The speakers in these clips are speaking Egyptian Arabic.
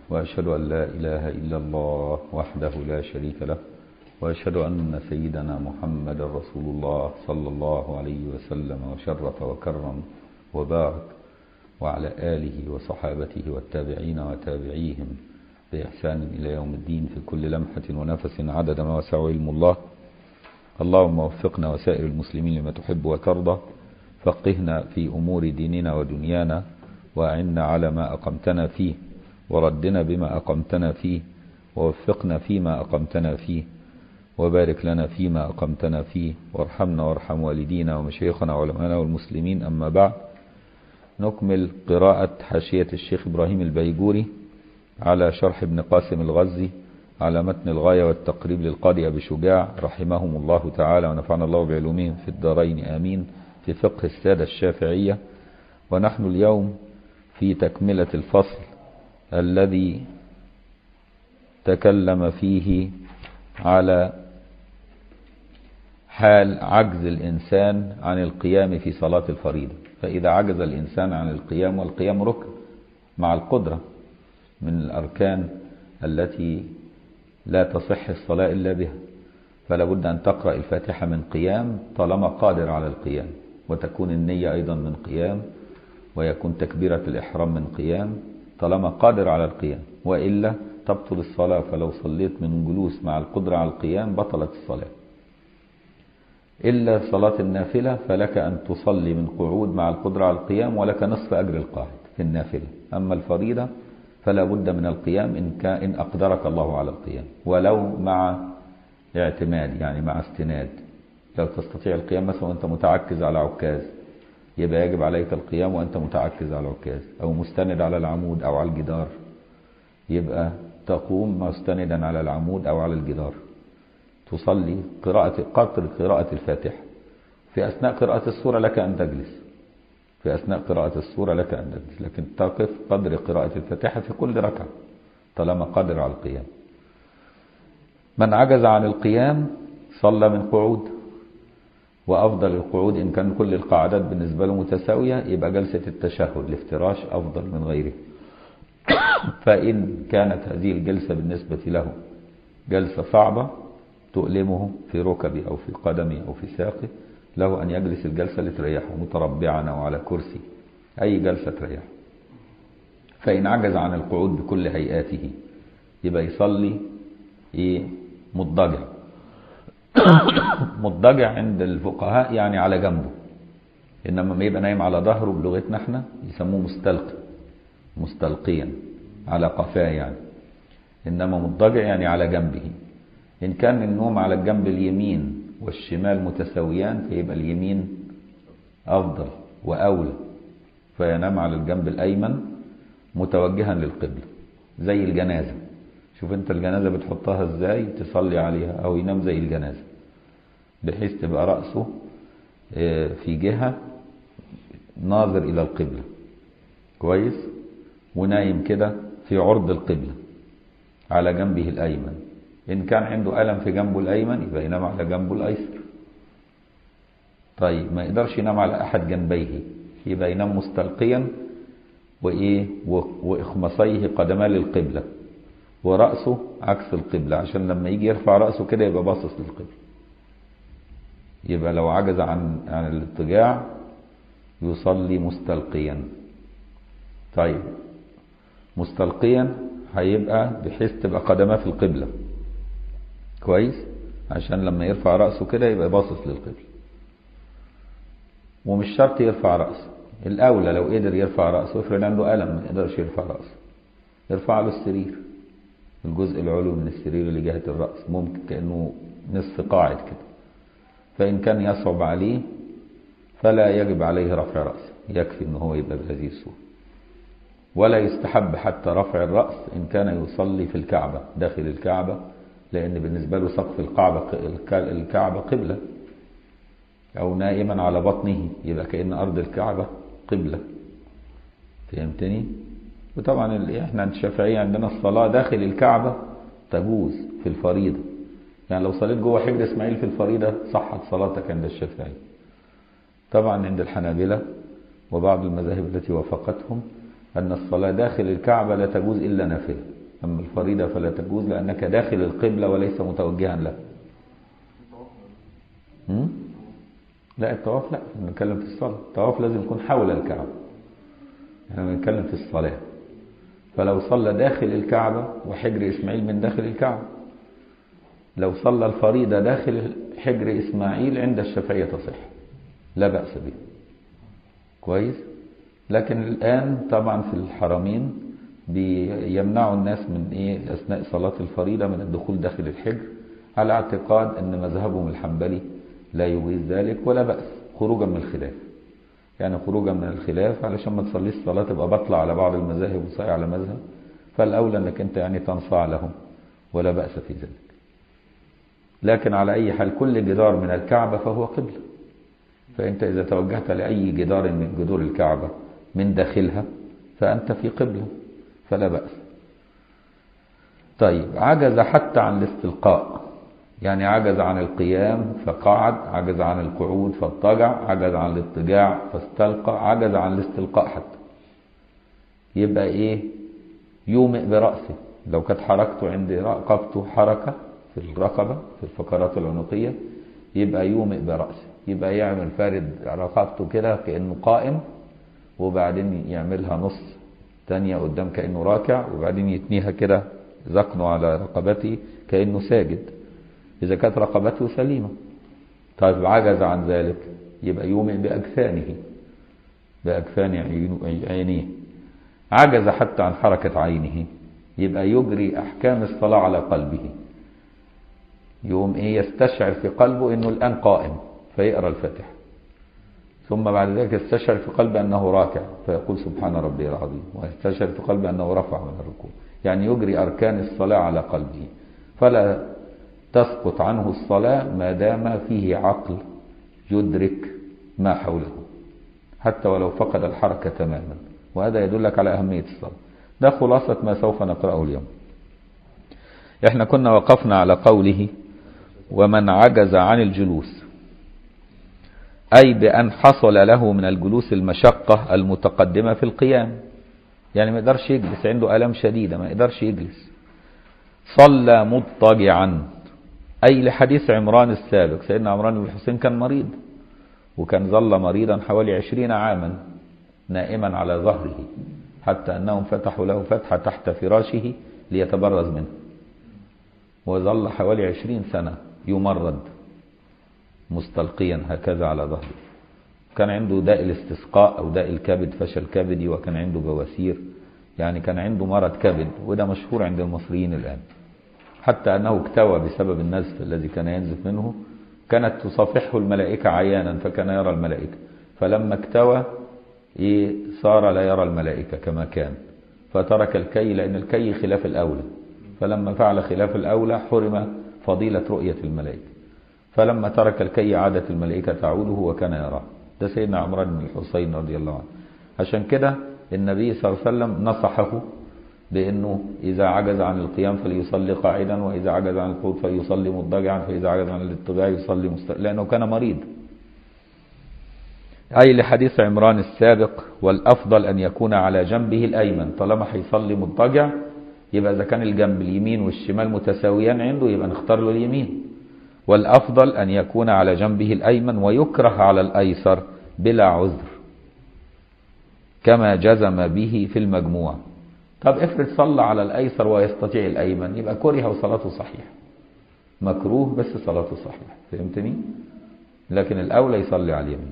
وأشهد أن لا إله إلا الله وحده لا شريك له وأشهد أن سيدنا محمد رسول الله صلى الله عليه وسلم وشرف وكرم وبارك وعلى آله وصحابته والتابعين وتابعيهم بإحسان إلى يوم الدين في كل لمحة ونفس عدد ما وسع علم الله اللهم وفقنا وسائر المسلمين لما تحب وترضى فقهنا في أمور ديننا ودنيانا وأعنا على ما أقمتنا فيه وردنا بما أقمتنا فيه ووفقنا فيما أقمتنا فيه وبارك لنا فيما أقمتنا فيه وارحمنا وارحم والدينا ومشايخنا وعلمانا والمسلمين أما بعد نكمل قراءة حاشية الشيخ إبراهيم البيجوري على شرح ابن قاسم الغزي على متن الغاية والتقريب للقاضي أبي شجاع رحمهم الله تعالى ونفعنا الله بعلومهم في الدارين آمين في فقه السادة الشافعية ونحن اليوم في تكملة الفصل الذي تكلم فيه على حال عجز الإنسان عن القيام في صلاة الفريضة فإذا عجز الإنسان عن القيام والقيام ركن مع القدرة من الأركان التي لا تصح الصلاة إلا بها فلا بد أن تقرأ الفاتحة من قيام طالما قادر على القيام وتكون النية أيضا من قيام ويكون تكبيرة الإحرام من قيام طالما قادر على القيام وإلا تبطل الصلاة فلو صليت من جلوس مع القدرة على القيام بطلت الصلاة إلا صلاة النافلة فلك أن تصلي من قعود مع القدرة على القيام ولك نصف أجر القاعد في النافلة أما الفريضة فلا بد من القيام إن, كان إن أقدرك الله على القيام ولو مع اعتماد يعني مع استناد لو تستطيع القيام مثلا وأنت متعكز على عكاز يبقى يجب عليك القيام وأنت متعكز على عكاز أو مستند على العمود أو على الجدار يبقى تقوم مستندا على العمود أو على الجدار تصلي قراءة قدر قراءة الفاتحة في أثناء قراءة السورة لك أن تجلس في أثناء قراءة السورة لك أن تجلس لكن تقف قدر قراءة الفاتحة في كل ركعة طالما قادر على القيام من عجز عن القيام صلى من قعود وأفضل القعود إن كان كل القعدات بالنسبة له متساوية يبقى جلسة التشهد الافتراش أفضل من غيره فإن كانت هذه الجلسة بالنسبة له جلسة صعبة تؤلمه في ركبه أو في قدمه أو في ساقه له أن يجلس الجلسة اللي تريحه متربعا أو على كرسي أي جلسة تريحه فإن عجز عن القعود بكل هيئاته يبقى يصلي إيه مضطجع مضطجع عند الفقهاء يعني على جنبه إنما ما يبقى نايم على ظهره بلغتنا احنا يسموه مستلقي مستلقيا على قفاه يعني إنما مضطجع يعني على جنبه إن كان النوم على الجنب اليمين والشمال متساويان فيبقى اليمين أفضل وأولى فينام على الجنب الأيمن متوجها للقبلة زي الجنازة شوف انت الجنازة بتحطها ازاي تصلي عليها او ينام زي الجنازة بحيث تبقى رأسه في جهة ناظر الى القبلة كويس ونايم كده في عرض القبلة على جنبه الايمن ان كان عنده ألم في جنبه الايمن يبقى ينام على جنبه الايسر طيب ما يقدرش ينام على احد جنبيه يبقى ينام مستلقيا وايه واخمصيه قدما للقبله ورأسه عكس القبلة عشان لما يجي يرفع رأسه كده يبقى باصص للقبلة يبقى لو عجز عن عن الاضطجاع يصلي مستلقيا طيب مستلقيا هيبقى بحيث تبقى قدماه في القبلة كويس عشان لما يرفع رأسه كده يبقى باصص للقبلة ومش شرط يرفع رأسه الأولى لو قدر يرفع رأسه افرض عنده ألم ما يقدرش يرفع رأسه يرفع له السرير الجزء العلوي من السرير اللي جهة الرأس ممكن كأنه نصف قاعد كده فإن كان يصعب عليه فلا يجب عليه رفع رأسه يكفي ان هو يبقى بهذه الصورة ولا يستحب حتى رفع الرأس إن كان يصلي في الكعبة داخل الكعبة لأن بالنسبة له سقف الكعبة الكعبة قبلة أو نائما على بطنه يبقى كأن أرض الكعبة قبلة فهمتني؟ وطبعا احنا الشافعية عندنا الصلاة داخل الكعبة تجوز في الفريضة يعني لو صليت جوه حجر اسماعيل في الفريضة صحت صلاتك عند الشافعية طبعا عند الحنابلة وبعض المذاهب التي وافقتهم أن الصلاة داخل الكعبة لا تجوز إلا نافلة أما الفريضة فلا تجوز لأنك داخل القبلة وليس متوجها لها هم؟ لا الطواف لا بنتكلم في الصلاة الطواف لازم يكون حول الكعبة احنا بنتكلم في الصلاة فلو صلى داخل الكعبة وحجر إسماعيل من داخل الكعبة لو صلى الفريضة داخل حجر إسماعيل عند الشافعية تصح لا بأس به كويس لكن الآن طبعا في الحرمين بيمنعوا الناس من إيه أثناء صلاة الفريضة من الدخول داخل الحجر على اعتقاد أن مذهبهم الحنبلي لا يجيز ذلك ولا بأس خروجا من الخلاف يعني خروجا من الخلاف علشان ما تصليش الصلاة تبقى بطلع على بعض المذاهب وصايع على مذهب فالأولى أنك أنت يعني تنصاع لهم ولا بأس في ذلك لكن على أي حال كل جدار من الكعبة فهو قبلة فأنت إذا توجهت لأي جدار من جدور الكعبة من داخلها فأنت في قبلة فلا بأس طيب عجز حتى عن الاستلقاء يعني عجز عن القيام فقعد عجز عن القعود فاضطجع عجز عن الاضطجاع فاستلقى عجز عن الاستلقاء حتى يبقى ايه يومئ برأسه لو كانت حركته عند رقبته حركة في الرقبة في الفقرات العنقية يبقى يومئ برأسه يبقى يعمل فارد رقبته كده كأنه قائم وبعدين يعملها نص تانية قدام كأنه راكع وبعدين يتنيها كده ذقنه على رقبته كأنه ساجد إذا كانت رقبته سليمة طيب عجز عن ذلك يبقى يومئ بأجفانه بأجفان عينيه عجز حتى عن حركة عينه يبقى يجري أحكام الصلاة على قلبه يوم إيه يستشعر في قلبه إنه الآن قائم فيقرأ الفاتحة ثم بعد ذلك يستشعر في قلبه أنه راكع فيقول سبحان ربي العظيم ويستشعر في قلبه أنه رفع من الركوع يعني يجري أركان الصلاة على قلبه فلا تسقط عنه الصلاة ما دام فيه عقل يدرك ما حوله حتى ولو فقد الحركة تماما وهذا يدلك على أهمية الصلاة ده خلاصة ما سوف نقرأه اليوم احنا كنا وقفنا على قوله ومن عجز عن الجلوس أي بأن حصل له من الجلوس المشقة المتقدمة في القيام يعني ما يقدرش يجلس عنده ألم شديدة ما يقدرش يجلس صلى مضطجعا أي لحديث عمران السابق سيدنا عمران بن الحسين كان مريض وكان ظل مريضا حوالي عشرين عاما نائما على ظهره حتى أنهم فتحوا له فتحة تحت فراشه ليتبرز منه وظل حوالي عشرين سنة يمرض مستلقيا هكذا على ظهره كان عنده داء الاستسقاء أو داء الكبد فشل كبدي وكان عنده بواسير يعني كان عنده مرض كبد وده مشهور عند المصريين الآن حتى أنه اكتوى بسبب النزف الذي كان ينزف منه كانت تصافحه الملائكة عيانا فكان يرى الملائكة فلما اكتوى إيه صار لا يرى الملائكة كما كان فترك الكي لأن الكي خلاف الأولى فلما فعل خلاف الأولى حرم فضيلة رؤية الملائكة فلما ترك الكي عادت الملائكة تعوده وكان يراه ده سيدنا عمران بن الحسين رضي الله عنه عشان كده النبي صلى الله عليه وسلم نصحه بأنه إذا عجز عن القيام فليصلي قاعدا وإذا عجز عن القعود فليصلي مضطجعا فإذا عجز عن الاضطجاع يصلي مست... لأنه كان مريض أي لحديث عمران السابق والأفضل أن يكون على جنبه الأيمن طالما هيصلي مضطجع يبقى إذا كان الجنب اليمين والشمال متساويان عنده يبقى نختار له اليمين والأفضل أن يكون على جنبه الأيمن ويكره على الأيسر بلا عذر كما جزم به في المجموع طب افرض صلى على الأيسر ويستطيع الأيمن يبقى كره وصلاته صحيحة مكروه بس صلاته صحيحة فهمتني لكن الأولى يصلي على اليمين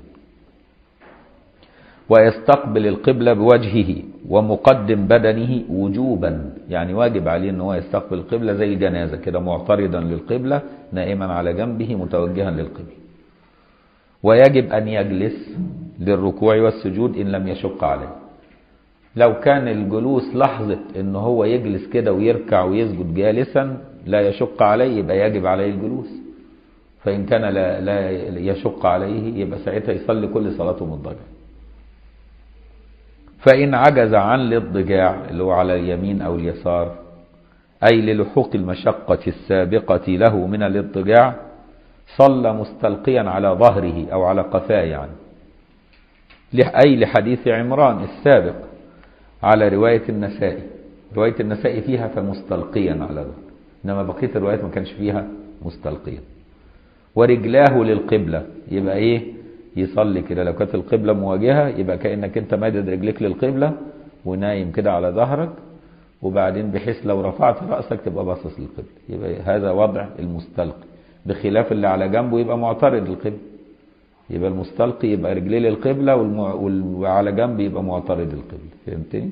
ويستقبل القبلة بوجهه ومقدم بدنه وجوبا يعني واجب عليه ان هو يستقبل القبلة زي الجنازة كده معترضا للقبلة نائما على جنبه متوجها للقبلة ويجب أن يجلس للركوع والسجود إن لم يشق عليه لو كان الجلوس لحظة ان هو يجلس كده ويركع ويسجد جالسا لا يشق عليه يبقى يجب عليه الجلوس فإن كان لا, لا يشق عليه يبقى ساعتها يصلي كل صلاته مضطجع فإن عجز عن الاضطجاع اللي هو على اليمين أو اليسار أي للحوق المشقة السابقة له من الاضطجاع صلى مستلقيا على ظهره أو على قفاه يعني أي لحديث عمران السابق على رواية النسائي رواية النسائي فيها فمستلقيا على ظهر إنما بقية الروايات ما كانش فيها مستلقيا ورجلاه للقبلة يبقى إيه يصلي كده لو كانت القبلة مواجهة يبقى كأنك أنت مادد رجليك للقبلة ونايم كده على ظهرك وبعدين بحيث لو رفعت رأسك تبقى باصص للقبلة يبقى هذا وضع المستلقي بخلاف اللي على جنبه يبقى معترض للقبلة يبقى المستلقي يبقى رجليه للقبلة والمع... وعلى جنب يبقى معترض للقبلة فهمتني؟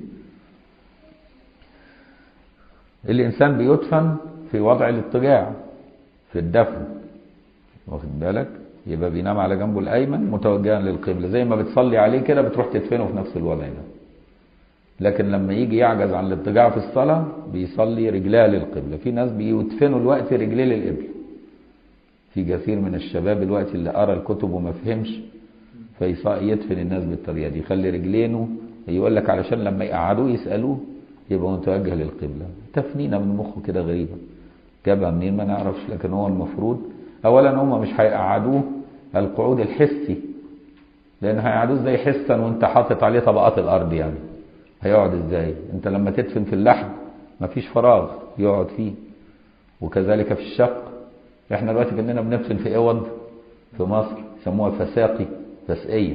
الإنسان بيدفن في وضع الاضطجاع في الدفن واخد بالك يبقى بينام على جنبه الأيمن متوجها للقبلة زي ما بتصلي عليه كده بتروح تدفنه في نفس الوضع ده لكن لما يجي يعجز عن الاضطجاع في الصلاة بيصلي رجلاه للقبلة في ناس بيدفنوا الوقت رجليه للقبلة في كثير من الشباب الوقت اللي قرا الكتب وما فهمش فيدفن الناس بالطريقة دي يخلي رجلينه يقول لك علشان لما يقعدوه يسألوه يبقى متوجه للقبلة تفنينة من مخه كده غريبة جابها منين ما نعرفش لكن هو المفروض اولا هم مش هيقعدوه القعود الحسي لان هيقعدوه زي حسا وانت حاطط عليه طبقات الارض يعني هيقعد ازاي انت لما تدفن في اللحم مفيش فراغ يقعد فيه وكذلك في الشق احنا دلوقتي كاننا بندفن في اوض في مصر يسموها فساقي فسقيه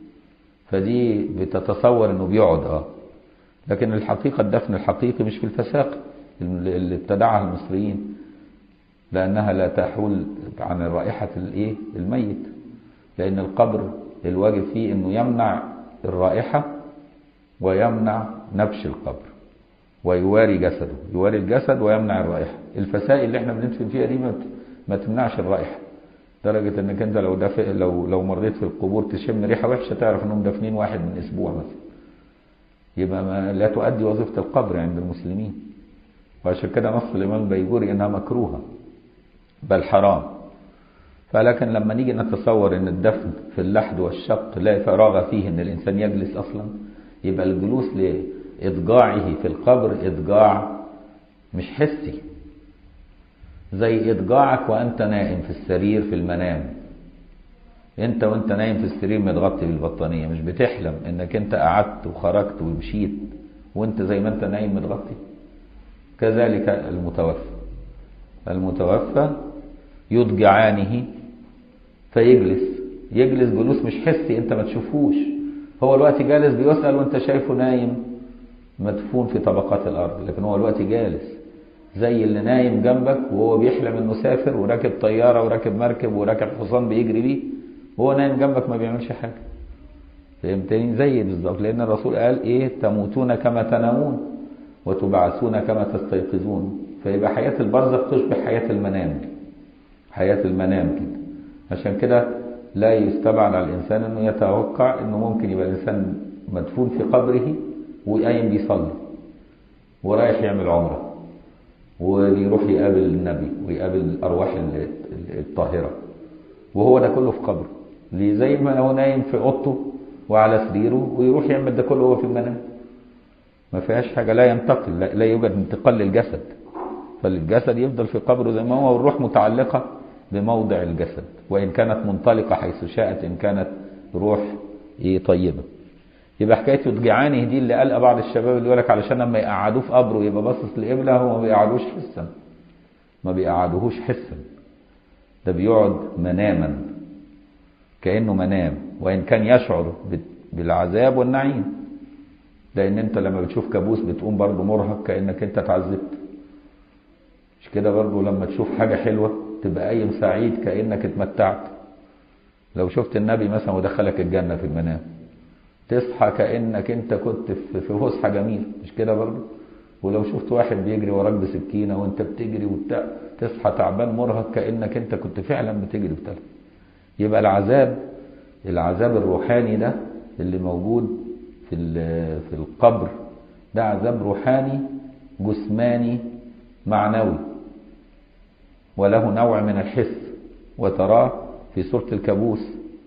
فدي بتتصور انه بيقعد اه لكن الحقيقه الدفن الحقيقي مش في الفساقي اللي ابتدعها المصريين لانها لا تحول عن رائحه الايه الميت لان القبر الواجب فيه انه يمنع الرائحه ويمنع نبش القبر ويواري جسده يواري الجسد ويمنع الرائحه الفسائل اللي احنا بندفن فيها دي ما تمنعش الرائحه لدرجه انك انت لو دف... لو لو مريت في القبور تشم ريحه وحشه تعرف انهم دافنين واحد من اسبوع مثلا يبقى ما لا تؤدي وظيفه القبر عند المسلمين وعشان كده نص الامام البيجوري انها مكروهه بل حرام فلكن لما نيجي نتصور ان الدفن في اللحد والشق لا فراغ فيه ان الانسان يجلس اصلا يبقى الجلوس لاضجاعه في القبر اضجاع مش حسي زي اضجاعك وانت نائم في السرير في المنام انت وانت نايم في السرير متغطي بالبطانيه مش بتحلم انك انت قعدت وخرجت ومشيت وانت زي ما انت نايم متغطي كذلك المتوفى المتوفى يضجعانه فيجلس يجلس جلوس مش حسي انت ما تشوفوش هو الوقت جالس بيسأل وانت شايفه نايم مدفون في طبقات الارض لكن هو الوقت جالس زي اللي نايم جنبك وهو بيحلم انه سافر وراكب طياره وراكب مركب وراكب حصان بيجري بيه وهو نايم جنبك ما بيعملش حاجه فهمتني زي بالظبط لان الرسول قال ايه تموتون كما تنامون وتبعثون كما تستيقظون فيبقى حياة البرزخ تشبه حياة المنام حياة المنام كده عشان كده لا يستبعد على الإنسان أنه يتوقع أنه ممكن يبقى الإنسان مدفون في قبره وقايم بيصلي ورايح يعمل عمرة ويروح يقابل النبي ويقابل الأرواح الطاهرة وهو ده كله في قبره ليه زي ما هو نايم في أوضته وعلى سريره ويروح يعمل ده كله وهو في المنام ما فيهاش حاجة لا ينتقل لا يوجد انتقال للجسد فالجسد يفضل في قبره زي ما هو والروح متعلقة بموضع الجسد وإن كانت منطلقة حيث شاءت إن كانت روح إيه طيبة يبقى حكاية يضجعانه دي اللي قال بعض الشباب اللي يقول لك علشان لما يقعدوه في قبره يبقى باصص لقبلة هو ما بيقعدوش حسا ما بيقعدوهوش حسا ده بيقعد مناما كأنه منام وإن كان يشعر بالعذاب والنعيم لأن أنت لما بتشوف كابوس بتقوم برضه مرهق كأنك أنت اتعذبت مش كده برضه لما تشوف حاجة حلوة تبقى قايم سعيد كأنك اتمتعت لو شفت النبي مثلا ودخلك الجنة في المنام تصحى كأنك انت كنت في فسحة جميل مش كده برضه ولو شفت واحد بيجري وراك بسكينة وانت بتجري وبتاع تصحى تعبان مرهق كأنك انت كنت فعلا بتجري بتلف يبقى العذاب العذاب الروحاني ده اللي موجود في في القبر ده عذاب روحاني جسماني معنوي وله نوع من الحس وتراه في سورة الكابوس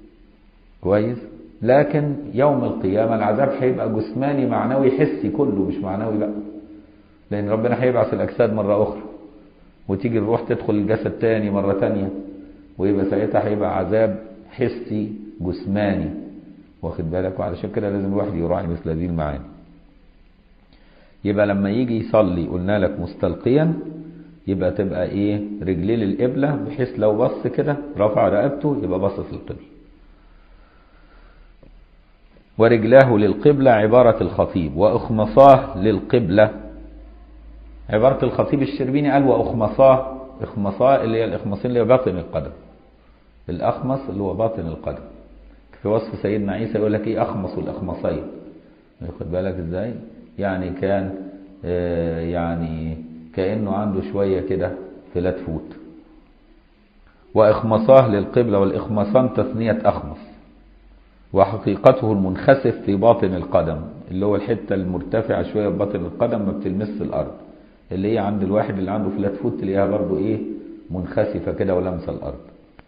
كويس لكن يوم القيامة العذاب هيبقى جسماني معنوي حسي كله مش معنوي بقى لأن ربنا هيبعث الأجساد مرة أخرى وتيجي الروح تدخل الجسد تاني مرة تانية ويبقى ساعتها هيبقى عذاب حسي جسماني واخد بالك وعلشان كده لازم الواحد يراعي مثل هذه المعاني يبقى لما يجي يصلي قلنا لك مستلقيا يبقى تبقى ايه رجليه للقبلة بحيث لو بص كده رفع رقبته يبقى باصص للقبلة ورجلاه للقبلة عبارة الخطيب وأخمصاه للقبلة عبارة الخطيب الشربيني قال وأخمصاه إخمصاه اللي هي الإخمصين اللي هي باطن القدم الأخمص اللي هو باطن القدم في وصف سيدنا عيسى يقول لك إيه أخمص الأخمصين ياخد بالك إزاي يعني كان آه يعني كأنه عنده شوية كده فلات فوت وإخمصاه للقبلة والإخمصان تثنية أخمص وحقيقته المنخسف في باطن القدم اللي هو الحتة المرتفعة شوية في باطن القدم ما بتلمس الأرض اللي هي عند الواحد اللي عنده فلات فوت تلاقيها برضه إيه منخسفة كده ولمس الأرض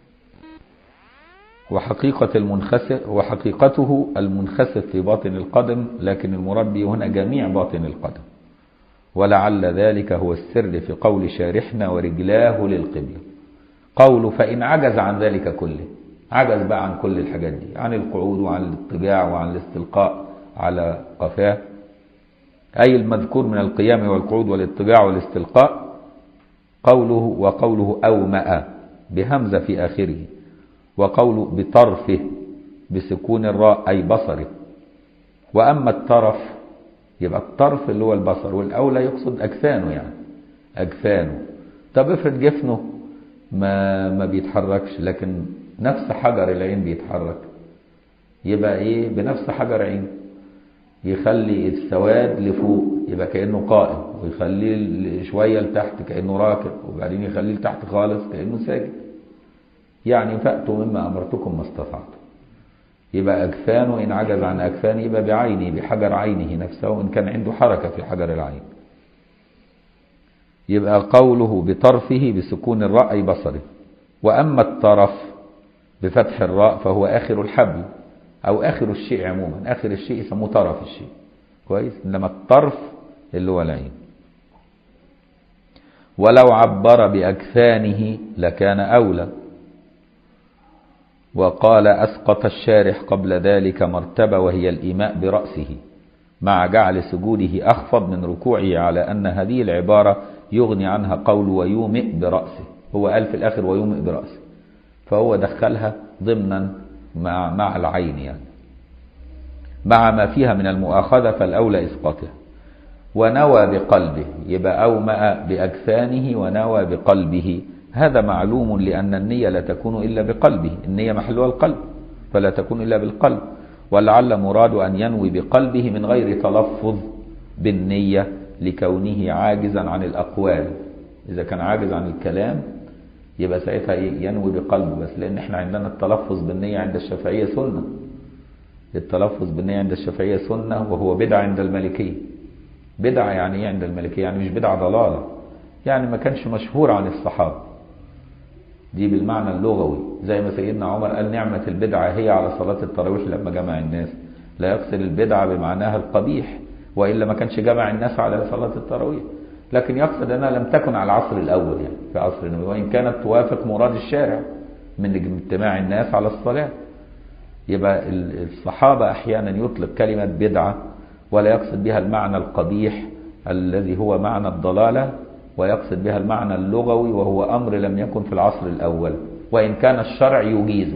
وحقيقة المنخسف وحقيقته المنخسف في باطن القدم لكن المراد به هنا جميع باطن القدم ولعل ذلك هو السر في قول شارحنا ورجلاه للقبلة قوله فإن عجز عن ذلك كله عجز بقى عن كل الحاجات دي عن القعود وعن الاضطجاع وعن الاستلقاء على قفاه أي المذكور من القيام والقعود والاضطجاع والاستلقاء قوله وقوله أومأ بهمزة في آخره وقوله بطرفه بسكون الراء أي بصره وأما الطرف يبقى الطرف اللي هو البصر والأولى يقصد أجفانه يعني أجفانه طب افرض جفنه ما ما بيتحركش لكن نفس حجر العين بيتحرك يبقى ايه بنفس حجر عين يخلي السواد لفوق يبقى كأنه قائم ويخليه شوية لتحت كأنه راكب وبعدين يخليه لتحت خالص كأنه ساجد يعني فأتوا مما أمرتكم ما استطعتم يبقى أجفانه إن عجز عن أجفانه يبقى بعينه بحجر عينه نفسه إن كان عنده حركة في حجر العين يبقى قوله بطرفه بسكون الراء أي بصره وأما الطرف بفتح الراء فهو آخر الحبل أو آخر الشيء عموما آخر الشيء يسموه طرف الشيء كويس إنما الطرف اللي هو العين ولو عبر بأكفانه لكان أولى وقال أسقط الشارح قبل ذلك مرتبة وهي الإيماء برأسه مع جعل سجوده أخفض من ركوعه على أن هذه العبارة يغني عنها قول ويومئ برأسه هو قال في الآخر ويومئ برأسه فهو دخلها ضمنا مع, مع العين يعني مع ما فيها من المؤاخذة فالأولى إسقاطها ونوى بقلبه يبقى أومأ بأجفانه ونوى بقلبه هذا معلوم لأن النية لا تكون إلا بقلبه النية محلها القلب فلا تكون إلا بالقلب ولعل مراد أن ينوي بقلبه من غير تلفظ بالنية لكونه عاجزا عن الأقوال إذا كان عاجز عن الكلام يبقى ساعتها إيه ينوي بقلبه بس لأن احنا عندنا التلفظ بالنية عند الشافعية سنة التلفظ بالنية عند الشافعية سنة وهو بدعة عند المالكية بدعة يعني ايه عند المالكية يعني مش بدعة ضلالة يعني ما كانش مشهور عن الصحابة دي بالمعنى اللغوي زي ما سيدنا عمر قال نعمة البدعة هي على صلاة التراويح لما جمع الناس لا يقصد البدعة بمعناها القبيح وإلا ما كانش جمع الناس على صلاة التراويح لكن يقصد أنها لم تكن على العصر الأول يعني في عصر النبي وإن كانت توافق مراد الشارع من اجتماع الناس على الصلاة يبقى الصحابة أحيانا يطلق كلمة بدعة ولا يقصد بها المعنى القبيح الذي هو معنى الضلالة ويقصد بها المعنى اللغوي وهو أمر لم يكن في العصر الأول وإن كان الشرع يجيزه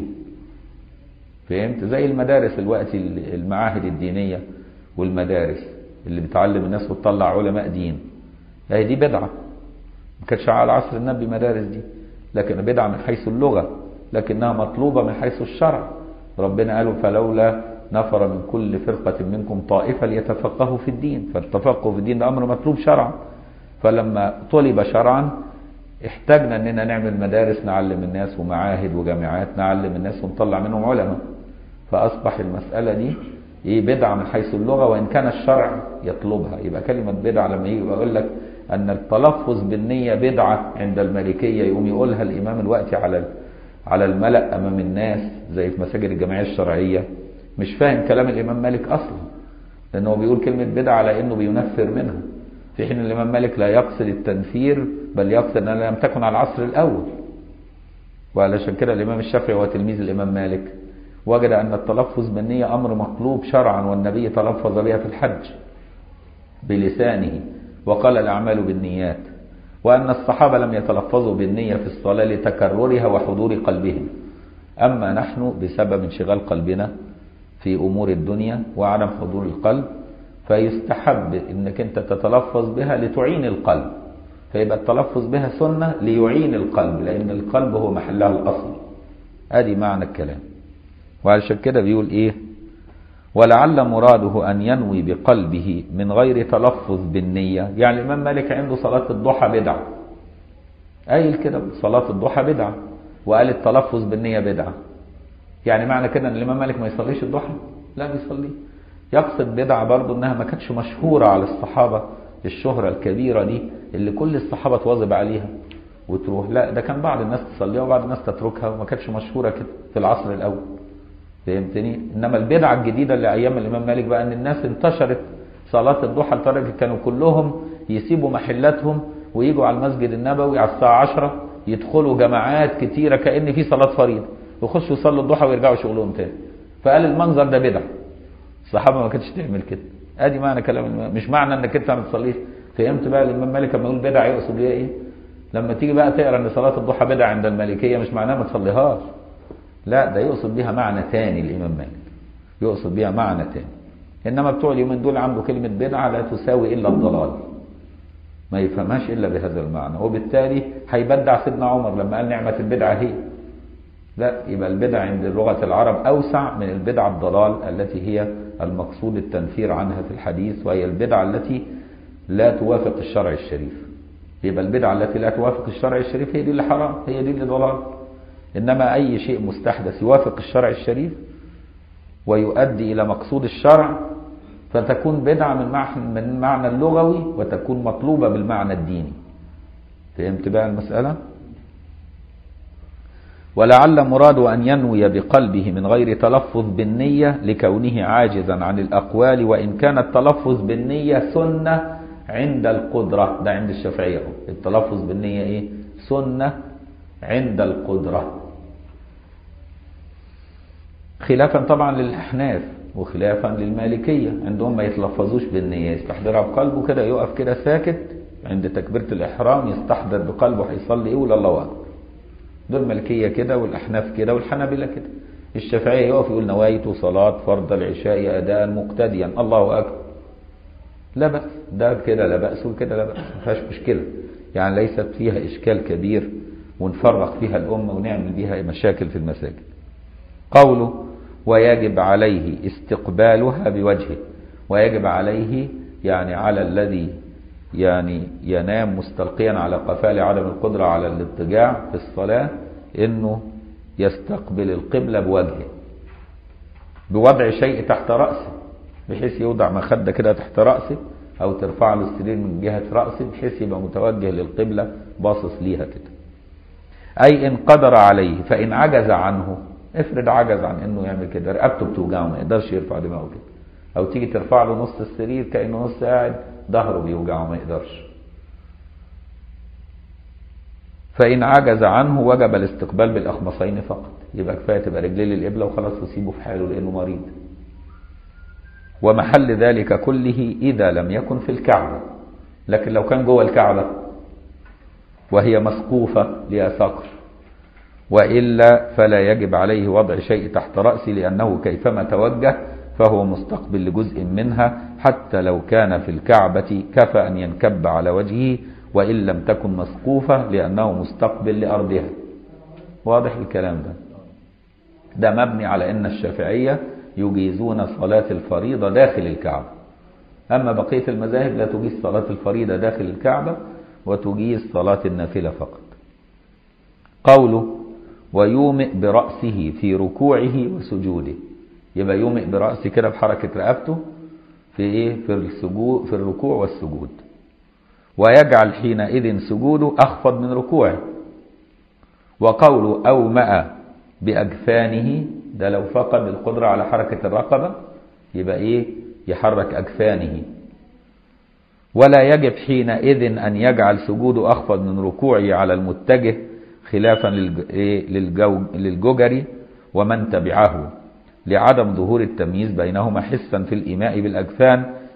فهمت زي المدارس الوقت المعاهد الدينية والمدارس اللي بتعلم الناس وتطلع علماء دين هي دي بدعة ما كانتش على عصر النبي مدارس دي لكن بدعة من حيث اللغة لكنها مطلوبة من حيث الشرع ربنا قالوا فلولا نفر من كل فرقة منكم طائفة ليتفقهوا في الدين فالتفقه في الدين ده أمر مطلوب شرعا فلما طلب شرعا احتاجنا اننا نعمل مدارس نعلم الناس ومعاهد وجامعات نعلم الناس ونطلع منهم علماء فاصبح المساله دي ايه بدعه من حيث اللغه وان كان الشرع يطلبها يبقى كلمه بدعه لما يجي يقول لك ان التلفظ بالنيه بدعه عند المالكيه يقوم يقولها الامام الوقتي على على الملا امام الناس زي في مساجد الجمعيه الشرعيه مش فاهم كلام الامام مالك اصلا لانه بيقول كلمه بدعه على انه بينفر منها في حين الإمام مالك لا يقصد التنفير بل يقصد أنها لم تكن على العصر الأول وعلشان كده الإمام الشافعي هو تلميذ الإمام مالك وجد أن التلفظ بالنية أمر مطلوب شرعا والنبي تلفظ بها في الحج بلسانه وقال الأعمال بالنيات وأن الصحابة لم يتلفظوا بالنية في الصلاة لتكررها وحضور قلبهم أما نحن بسبب انشغال قلبنا في أمور الدنيا وعدم حضور القلب فيستحب أنك أنت تتلفظ بها لتعين القلب فيبقى التلفظ بها سنة ليعين القلب لأن القلب هو محلها الأصل ادي معنى الكلام وعشان كده بيقول ايه ولعل مراده ان ينوي بقلبه من غير تلفظ بالنية يعني الامام مالك عنده صلاة الضحى بدعة قايل كده صلاة الضحى بدعة وقال التلفظ بالنية بدعة يعني معنى كده ان الامام مالك ما يصليش الضحى لا بيصلي يقصد بدعة برضه انها ما كانتش مشهورة على الصحابة الشهرة الكبيرة دي اللي كل الصحابة تواظب عليها وتروح لا ده كان بعض الناس تصليها وبعض الناس تتركها وما كانتش مشهوره كده في العصر الاول فهمتني انما البدعه الجديده اللي ايام الامام مالك بقى ان الناس انتشرت صلاه الضحى لدرجه كانوا كلهم يسيبوا محلاتهم ويجوا على المسجد النبوي على الساعه 10 يدخلوا جماعات كتيره كان في صلاه فريضه يخشوا يصلوا الضحى ويرجعوا شغلهم تاني فقال المنظر ده بدعه الصحابه ما كانتش تعمل كده ادي معنى كلام الإمام. مش معنى انك انت ما بتصليش فهمت بقى الامام مالك لما يقول بدعه يقصد بيها ايه لما تيجي بقى تقرا ان صلاه الضحى بدعه عند المالكيه مش معناها ما تصليهاش لا ده يقصد بها معنى تاني الامام مالك يقصد بها معنى تاني انما بتوع اليومين دول عنده كلمه بدعه لا تساوي الا الضلال ما يفهمهاش الا بهذا المعنى وبالتالي هيبدع سيدنا عمر لما قال نعمه البدعه هي لا يبقى البدع عند لغه العرب اوسع من البدعه الضلال التي هي المقصود التنفير عنها في الحديث وهي البدعه التي لا توافق الشرع الشريف يبقى البدعة التي لا توافق الشرع الشريف هي دي اللي حرام هي دي اللي ضلال إنما أي شيء مستحدث يوافق الشرع الشريف ويؤدي إلى مقصود الشرع فتكون بدعة من معنى من المعنى اللغوي وتكون مطلوبة بالمعنى الديني فهمت بقى المسألة ولعل مراد أن ينوي بقلبه من غير تلفظ بالنية لكونه عاجزا عن الأقوال وإن كان التلفظ بالنية سنة عند القدرة ده عند الشافعية التلفظ بالنية ايه سنة عند القدرة خلافا طبعا للأحناف وخلافا للمالكية عندهم ما يتلفظوش بالنية يستحضرها بقلبه كده يقف كده ساكت عند تكبيرة الإحرام يستحضر بقلبه هيصلي إيه ولا الله أكبر دول المالكية كده والأحناف كده والحنابلة كده الشافعية يقف يقول نوايت صلاة فرض العشاء أداء مقتديا الله أكبر لا بأس ده كده لا بأس وكده لا بأس ما فيهاش مشكلة يعني ليست فيها إشكال كبير ونفرق فيها الأمة ونعمل بيها مشاكل في المساجد قوله ويجب عليه استقبالها بوجهه ويجب عليه يعني على الذي يعني ينام مستلقيا على قفاه لعدم القدرة على الاضطجاع في الصلاة انه يستقبل القبلة بوجهه بوضع شيء تحت رأسه بحيث يوضع مخدة كده تحت رأسه او ترفع له السرير من جهة رأسه بحيث يبقى متوجه للقبلة باصص ليها كده اي ان قدر عليه فان عجز عنه افرض عجز عن انه يعمل كده رقبته بتوجعه ما يقدرش يرفع دماغه كده او تيجي ترفع له نص السرير كانه نص قاعد ظهره بيوجعه ما يقدرش فإن عجز عنه وجب الاستقبال بالأخمصين فقط يبقى كفاية تبقى رجليه للقبلة وخلاص وسيبه في حاله لأنه مريض ومحل ذلك كله إذا لم يكن في الكعبة لكن لو كان جوه الكعبة وهي مسقوفة لها صقر وإلا فلا يجب عليه وضع شيء تحت رأسه لأنه كيفما توجه فهو مستقبل لجزء منها حتى لو كان في الكعبة كفى أن ينكب على وجهه وإن لم تكن مسقوفة لأنه مستقبل لأرضها واضح الكلام ده ده مبني على أن الشافعية يجيزون صلاة الفريضة داخل الكعبة أما بقية المذاهب لا تجيز صلاة الفريضة داخل الكعبة وتجيز صلاة النافلة فقط قوله ويومئ برأسه في ركوعه وسجوده يبقى يومئ برأسه كده بحركة رقبته في ايه في السجود في الركوع والسجود ويجعل حينئذ سجوده أخفض من ركوعه وقوله أومأ بأجفانه ده لو فقد القدرة على حركة الرقبة يبقى إيه يحرك أجفانه ولا يجب حينئذ أن يجعل سجوده أخفض من ركوعه على المتجه خلافا للجو للجوجري ومن تبعه لعدم ظهور التمييز بينهما حسا في الإيماء بالأجفان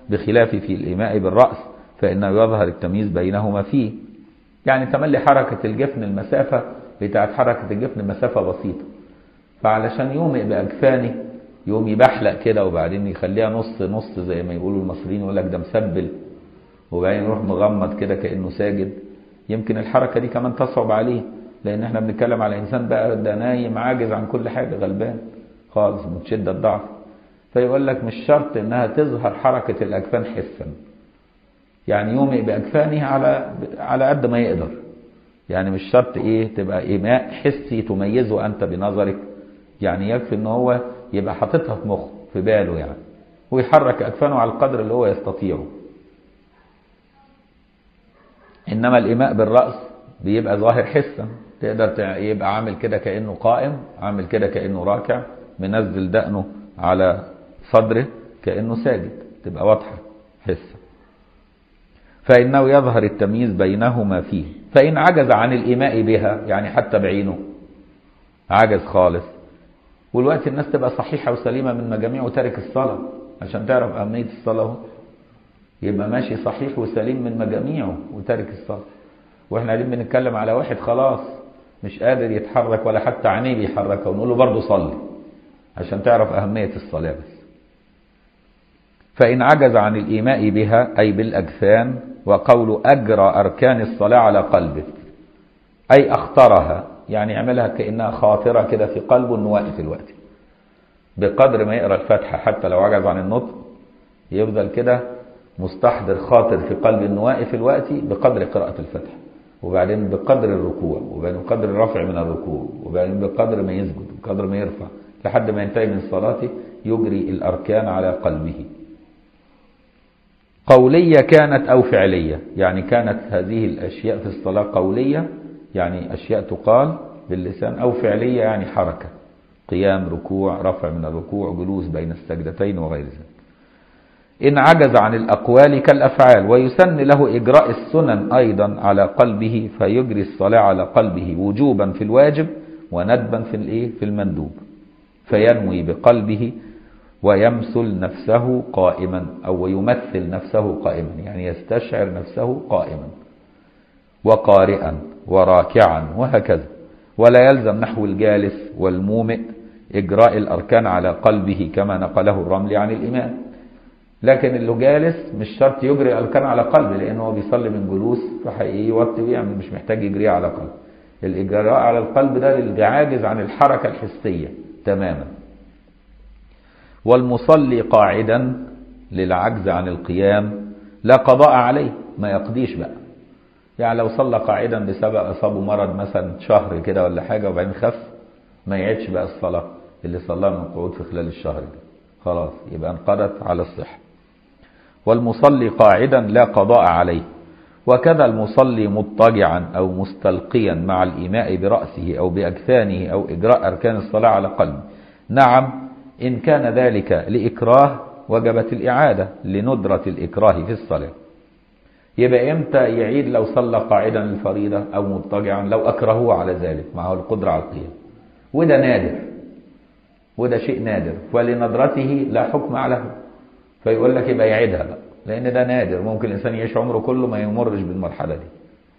بخلاف في الإيماء بالرأس فإنه يظهر التمييز بينهما فيه يعني تملي حركة الجفن المسافة بتاعت حركة الجفن مسافة بسيطة فعلشان يومئ بأجفانه يوم يبحلق كده وبعدين يخليها نص نص زي ما يقولوا المصريين يقول لك ده مسبل وبعدين يروح مغمض كده كأنه ساجد يمكن الحركة دي كمان تصعب عليه لأن احنا بنتكلم على إنسان بقى ده نايم عاجز عن كل حاجة غلبان خالص من شدة الضعف فيقول لك مش شرط إنها تظهر حركة الأجفان حسا يعني يومئ بأجفانه على على قد ما يقدر يعني مش شرط إيه تبقى إيماء حسي تميزه أنت بنظرك يعني يكفي إن هو يبقى حاططها في مخه في باله يعني ويحرك أكفانه على القدر اللي هو يستطيعه إنما الإيماء بالرأس بيبقى ظاهر حسا تقدر يبقى عامل كده كأنه قائم عامل كده كأنه راكع منزل دقنه على صدره كأنه ساجد تبقى واضحة حسا فإنه يظهر التمييز بينهما فيه فإن عجز عن الإيماء بها يعني حتى بعينه عجز خالص والوقت الناس تبقى صحيحة وسليمة من مجاميع وتارك الصلاة عشان تعرف أهمية الصلاة يبقى ماشي صحيح وسليم من مجاميعه وتارك الصلاة واحنا قاعدين بنتكلم على واحد خلاص مش قادر يتحرك ولا حتى عينيه بيحركها ونقول له برضه صلي عشان تعرف أهمية الصلاة بس فإن عجز عن الإيماء بها أي بالأجفان وقول أجرى أركان الصلاة على قلبه أي أخطرها يعني يعملها كأنها خاطرة كده في قلبه إنه واقف الوقت بقدر ما يقرأ الفاتحة حتى لو عجز عن النطق يفضل كده مستحضر خاطر في قلب إنه واقف الوقت بقدر قراءة الفاتحة وبعدين بقدر الركوع وبعدين بقدر الرفع من الركوع وبعدين بقدر ما يسجد بقدر ما يرفع لحد ما ينتهي من صلاته يجري الأركان على قلبه قولية كانت أو فعلية يعني كانت هذه الأشياء في الصلاة قولية يعني أشياء تقال باللسان أو فعلية يعني حركة قيام ركوع رفع من الركوع جلوس بين السجدتين وغير ذلك إن عجز عن الأقوال كالأفعال ويسن له إجراء السنن أيضا على قلبه فيجري الصلاة على قلبه وجوبا في الواجب وندبا في الإيه في المندوب فينوي بقلبه ويمثل نفسه قائما أو يمثل نفسه قائما يعني يستشعر نفسه قائما وقارئا وراكعا وهكذا ولا يلزم نحو الجالس والمومئ إجراء الأركان على قلبه كما نقله الرملي عن الإمام لكن اللي جالس مش شرط يجري الأركان على قلبه لأنه هو بيصلي من جلوس فحقيقي يوطي ويعمل مش محتاج يجريها على قلبه الإجراء على القلب ده للي عاجز عن الحركة الحسية تماما والمصلي قاعدا للعجز عن القيام لا قضاء عليه ما يقضيش بقى يعني لو صلى قاعدا بسبب أصابه مرض مثلا شهر كده ولا حاجة وبعدين خف ما يعيدش بقى الصلاة اللي صلاها من قعود في خلال الشهر ده خلاص يبقى انقضت على الصحة والمصلي قاعدا لا قضاء عليه وكذا المصلي مضطجعا أو مستلقيا مع الإيماء برأسه أو بأكفانه أو إجراء أركان الصلاة على قلبه نعم إن كان ذلك لإكراه وجبت الإعادة لندرة الإكراه في الصلاة يبقى إمتى يعيد لو صلى قاعدا الفريضة أو مضطجعا لو أكرهوه على ذلك معه القدرة على القيام وده نادر وده شيء نادر ولندرته لا حكم له فيقول لك يبقى يعيدها بقى لأن ده نادر ممكن الإنسان يعيش عمره كله ما يمرش بالمرحلة دي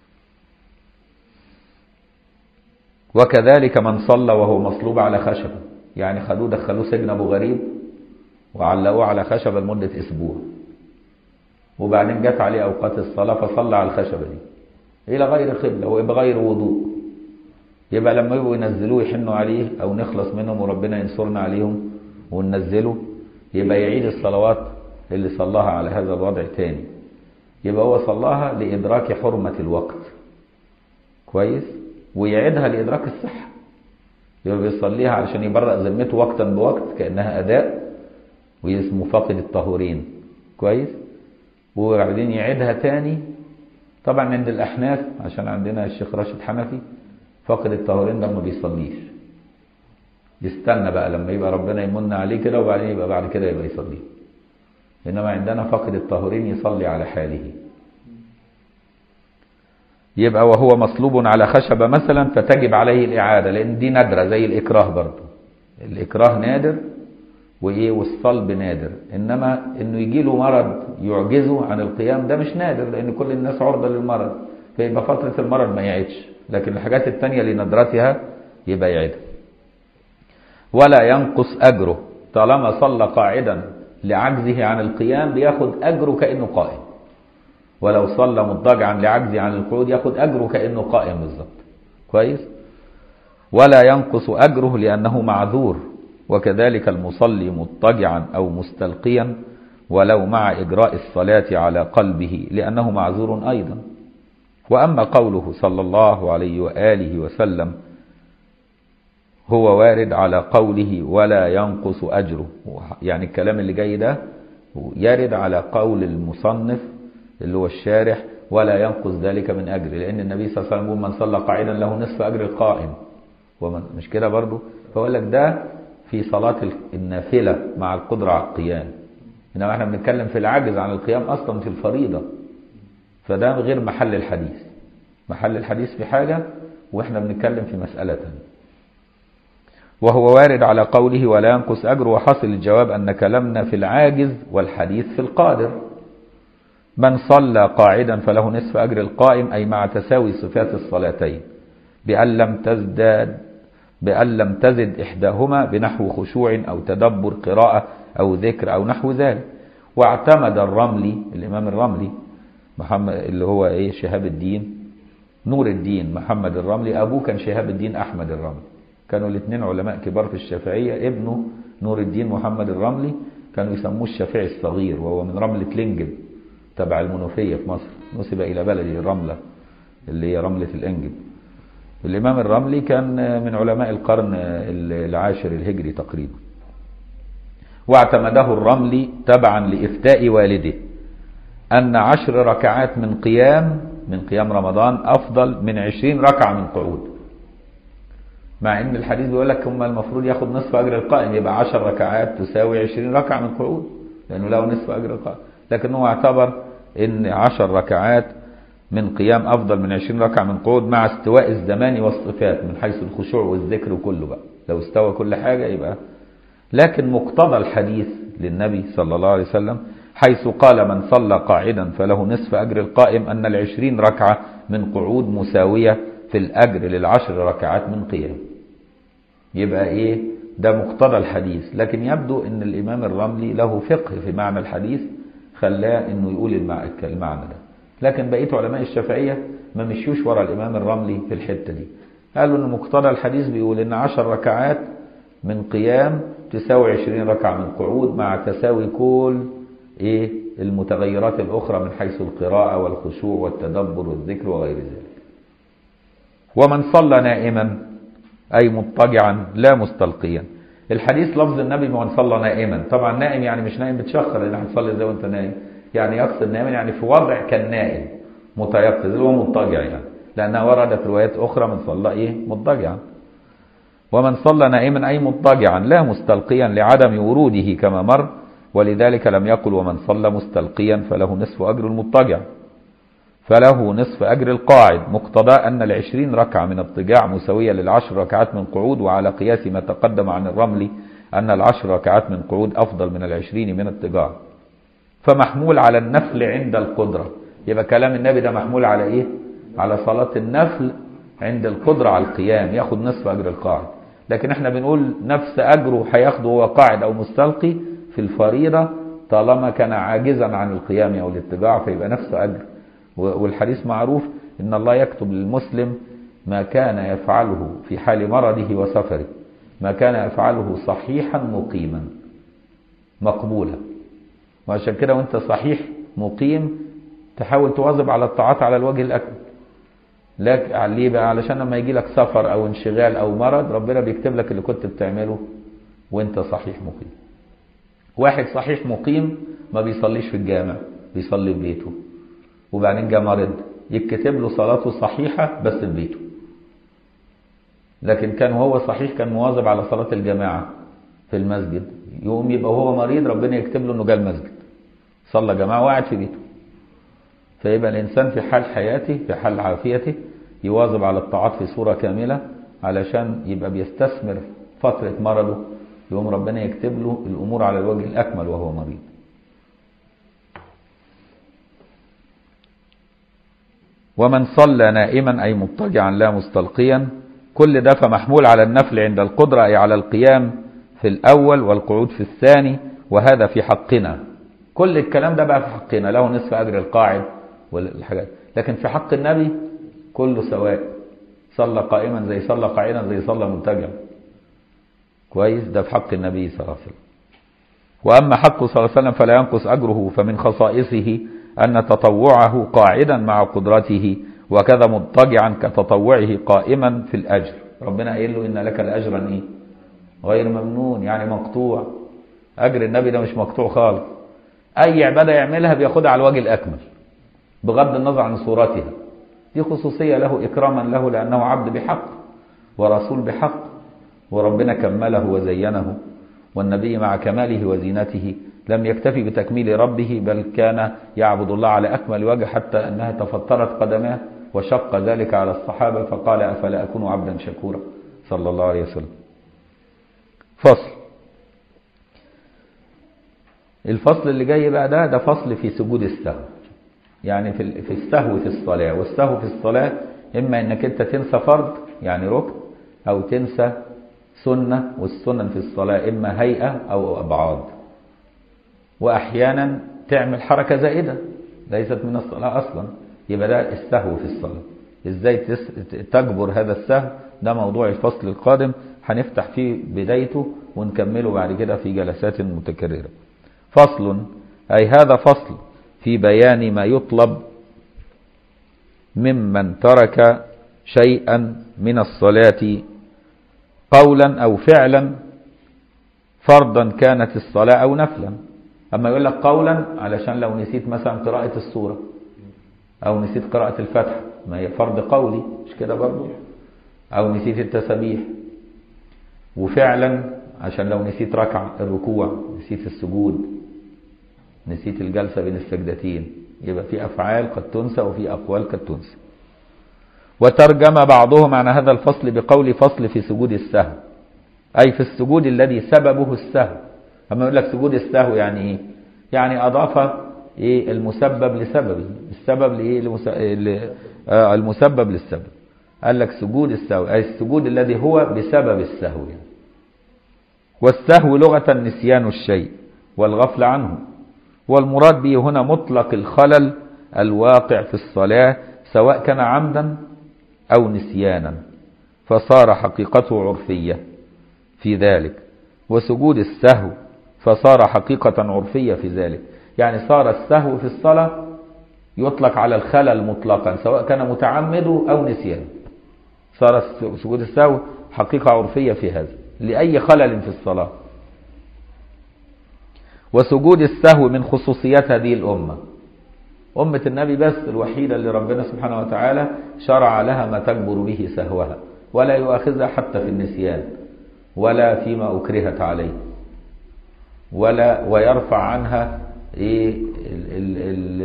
وكذلك من صلى وهو مصلوب على خشبة يعني خدوه دخلوه سجن أبو غريب وعلقوه على خشبة لمدة أسبوع وبعدين جت عليه أوقات الصلاة فصلى على الخشبة دي إلى غير قبلة وبغير وضوء يبقى لما يبقوا ينزلوه يحنوا عليه أو نخلص منهم وربنا ينصرنا عليهم وننزله يبقى يعيد الصلوات اللي صلاها على هذا الوضع تاني يبقى هو صلاها لإدراك حرمة الوقت كويس ويعيدها لإدراك الصحة يبقى بيصليها علشان يبرأ ذمته وقتا بوقت كأنها أداء واسمه فاقد الطهورين كويس وبعدين يعيدها تاني طبعا عند الأحناف عشان عندنا الشيخ راشد حنفي فاقد الطهورين ده ما بيصليش يستنى بقى لما يبقى ربنا يمن عليه كده وبعدين يبقى بعد كده يبقى يصلي إنما عندنا فاقد الطهورين يصلي على حاله يبقى وهو مصلوب على خشبة مثلا فتجب عليه الإعادة لأن دي نادرة زي الإكراه برضه الإكراه نادر وايه والصلب نادر انما انه يجي له مرض يعجزه عن القيام ده مش نادر لان كل الناس عرضه للمرض فيبقى فتره المرض ما يعيدش لكن الحاجات التانية لندرتها يبقى يعيدها ولا ينقص اجره طالما صلى قاعدا لعجزه عن القيام بياخد اجره كانه قائم ولو صلى مضطجعا لعجزه عن القعود ياخد اجره كانه قائم بالظبط كويس ولا ينقص اجره لانه معذور وكذلك المصلي مضطجعا او مستلقيا ولو مع اجراء الصلاه على قلبه لانه معذور ايضا واما قوله صلى الله عليه واله وسلم هو وارد على قوله ولا ينقص اجره يعني الكلام اللي جاي ده يرد على قول المصنف اللي هو الشارح ولا ينقص ذلك من اجر لان النبي صلى الله عليه وسلم يقول من صلى قاعدا له نصف اجر القائم ومن مش كده برضه فقول لك ده في صلاة النافلة مع القدرة على القيام إنما احنا بنتكلم في العجز عن القيام أصلا في الفريضة فده غير محل الحديث محل الحديث في حاجة وإحنا بنتكلم في مسألة تانية وهو وارد على قوله ولا ينقص أجر وحصل الجواب أن كلامنا في العاجز والحديث في القادر من صلى قاعدا فله نصف أجر القائم أي مع تساوي صفات الصلاتين بأن لم تزداد بأن لم تزد إحداهما بنحو خشوع أو تدبر قراءة أو ذكر أو نحو ذلك واعتمد الرملي الإمام الرملي محمد اللي هو إيه شهاب الدين نور الدين محمد الرملي أبوه كان شهاب الدين أحمد الرملي كانوا الاثنين علماء كبار في الشافعية ابنه نور الدين محمد الرملي كانوا يسموه الشافعي الصغير وهو من رملة لينجل تبع المنوفية في مصر نسب إلى بلده الرملة اللي هي رملة الإنجل الإمام الرملي كان من علماء القرن العاشر الهجري تقريبا واعتمده الرملي تبعا لإفتاء والده أن عشر ركعات من قيام من قيام رمضان أفضل من عشرين ركعة من قعود مع ان الحديث بيقول لك هم المفروض ياخد نصف اجر القائم يبقى 10 ركعات تساوي 20 ركعه من قعود لانه له نصف اجر القائم لكن هو اعتبر ان 10 ركعات من قيام افضل من 20 ركعه من قعود مع استواء الزمان والصفات من حيث الخشوع والذكر وكله بقى لو استوى كل حاجه يبقى لكن مقتضى الحديث للنبي صلى الله عليه وسلم حيث قال من صلى قاعدا فله نصف اجر القائم ان العشرين ركعه من قعود مساويه في الاجر للعشر ركعات من قيام يبقى ايه ده مقتضى الحديث لكن يبدو ان الامام الرملي له فقه في معنى الحديث خلاه انه يقول المعنى ده لكن بقيه علماء الشافعيه ما مشيوش ورا الامام الرملي في الحته دي قالوا ان مقتضى الحديث بيقول ان عشر ركعات من قيام تساوي عشرين ركعة من قعود مع تساوي كل ايه المتغيرات الاخرى من حيث القراءة والخشوع والتدبر والذكر وغير ذلك ومن صلى نائما أي مضطجعا لا مستلقيا الحديث لفظ النبي من صلى نائما طبعا نائم يعني مش نائم بتشخر لان هتصلي زي وانت نايم يعني يقصد نائما يعني في وضع كالنائم متيقظ اللي هو مضطجع يعني لانها وردت روايات اخرى من صلى ايه مضطجعا ومن صلى نائما اي مضطجعا لا مستلقيا لعدم وروده كما مر ولذلك لم يقل ومن صلى مستلقيا فله نصف اجر المضطجع فله نصف أجر القاعد مقتضى أن العشرين ركعة من اضطجاع مساوية للعشر ركعات من قعود وعلى قياس ما تقدم عن الرمل أن العشر ركعات من قعود أفضل من العشرين من اضطجاع فمحمول على النفل عند القدرة يبقى كلام النبي ده محمول على إيه؟ على صلاة النفل عند القدرة على القيام ياخد نصف أجر القاعد لكن احنا بنقول نفس أجره هياخده هو قاعد أو مستلقي في الفريضة طالما كان عاجزا عن القيام أو الاضطجاع فيبقى نفس أجر والحديث معروف ان الله يكتب للمسلم ما كان يفعله في حال مرضه وسفره ما كان يفعله صحيحا مقيما مقبولا وعشان كده وانت صحيح مقيم تحاول تواظب على الطاعات على الوجه الاكمل لك ليه بقى علشان لما يجي لك سفر او انشغال او مرض ربنا بيكتب لك اللي كنت بتعمله وانت صحيح مقيم واحد صحيح مقيم ما بيصليش في الجامع بيصلي في بيته وبعدين جه مرض يتكتب له صلاته صحيحة بس في بيته لكن كان هو صحيح كان مواظب على صلاة الجماعة في المسجد يقوم يبقى هو مريض ربنا يكتب له انه جه المسجد صلى جماعة وقعد في بيته فيبقى الإنسان في حال حياته في حال عافيته يواظب على الطاعات في صورة كاملة علشان يبقى بيستثمر فترة مرضه يقوم ربنا يكتب له الأمور على الوجه الأكمل وهو مريض ومن صلى نائما أي مضطجعا لا مستلقيا كل ده فمحمول على النفل عند القدرة أي على القيام في الأول والقعود في الثاني وهذا في حقنا كل الكلام ده بقى في حقنا له نصف أجر القاعد والحاجات لكن في حق النبي كله سواء صلى قائما زي صلى قاعدا زي صلى ملتجعا كويس ده في حق النبي صلى الله عليه وسلم وأما حقه صلى الله عليه وسلم فلا ينقص أجره فمن خصائصه أن تطوعه قاعدا مع قدرته وكذا مضطجعا كتطوعه قائما في الأجر ربنا قايل له إن لك لأجرا إيه غير ممنون يعني مقطوع أجر النبي ده مش مقطوع خالص أي عبادة يعملها بياخدها على الوجه الأكمل بغض النظر عن صورتها دي خصوصية له إكراما له لأنه عبد بحق ورسول بحق وربنا كمله وزينه والنبي مع كماله وزينته لم يكتفي بتكميل ربه بل كان يعبد الله على أكمل وجه حتى أنها تفطرت قدماه وشق ذلك على الصحابة فقال أفلا أكون عبدا شكورا صلى الله عليه وسلم فصل الفصل اللي جاي بقى ده ده فصل في سجود السهو يعني في في السهو في الصلاة والسهو في الصلاة إما إنك أنت تنسى فرض يعني ركن أو تنسى سنة والسنن في الصلاة إما هيئة أو أبعاد وأحيانا تعمل حركة زائدة ليست من الصلاة أصلا يبقى ده السهو في الصلاة إزاي تجبر هذا السهو ده موضوع الفصل القادم هنفتح فيه بدايته ونكمله بعد كده في جلسات متكررة فصل أي هذا فصل في بيان ما يطلب ممن ترك شيئا من الصلاة قولا أو فعلا فرضا كانت الصلاة أو نفلا أما يقول لك قولا علشان لو نسيت مثلا قراءة السورة أو نسيت قراءة الفتح ما هي فرض قولي مش كده برضو أو نسيت التسبيح وفعلا عشان لو نسيت ركعة الركوع نسيت السجود نسيت الجلسة بين السجدتين يبقى في أفعال قد تنسى وفي أقوال قد تنسى وترجم بعضهم عن هذا الفصل بقول فصل في سجود السهو أي في السجود الذي سببه السهو أما يقول لك سجود السهو يعني إيه يعني أضاف إيه المسبب لسببه السبب لإيه لمس... ل... آه المسبب للسبب قال لك سجود السهو أي السجود الذي هو بسبب السهو يعني. والسهو لغة نسيان الشيء والغفل عنه والمراد به هنا مطلق الخلل الواقع في الصلاة سواء كان عمدا أو نسيانا فصار حقيقته عرفية في ذلك وسجود السهو فصار حقيقة عرفية في ذلك يعني صار السهو في الصلاة يطلق على الخلل مطلقا سواء كان متعمد أو نسيان صار سجود السهو حقيقة عرفية في هذا لأي خلل في الصلاة وسجود السهو من خصوصيات هذه الأمة أمة النبي بس الوحيدة اللي ربنا سبحانه وتعالى شرع لها ما تجبر به سهوها ولا يؤاخذها حتى في النسيان ولا فيما أكرهت عليه ولا ويرفع عنها إيه ال ال